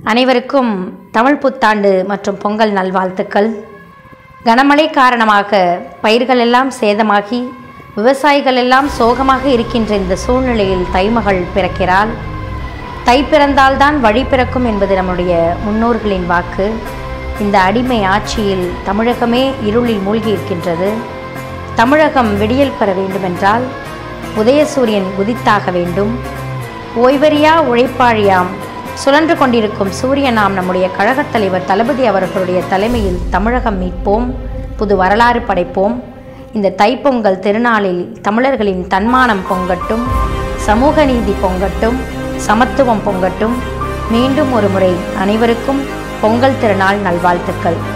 அனைவருக்கும் தமிழ் புத்தாண்டு மற்றும் பொங்கல் நல்வாழ்த்துக்கள் கனமழை காரணமாக பயிர்கள் எல்லாம் சேதமாகி விவசாயிகள் எல்லாம் சோகமாக இருக்கின்ற இந்த சூழ்நிலையில் தைமகள் பிறக்கிறாள் தை பிறந்தால்தான் வழி பிறக்கும் என்பது நம்முடைய முன்னோர்களின் வாக்கு இந்த அடிமை ஆட்சியில் தமிழகமே இருளில் மூழ்கி இருக்கின்றது தமிழகம் விடியல் பெற வேண்டுமென்றால் உதயசூரியன் உதித்தாக வேண்டும் ஓய்வறியா உழைப்பாழியாம் சுழன்று கொண்டிருக்கும் சூரியனாம் நம்முடைய கழகத் தலைவர் தளபதி அவர்களுடைய தலைமையில் தமிழகம் மீட்போம் புது வரலாறு படைப்போம் இந்த தைப்பொங்கல் திருநாளில் தமிழர்களின் தன்மானம் பொங்கட்டும் சமூக நீதி பொங்கட்டும் சமத்துவம் பொங்கட்டும் மீண்டும் ஒரு முறை அனைவருக்கும் பொங்கல் திருநாள் நல்வாழ்த்துக்கள்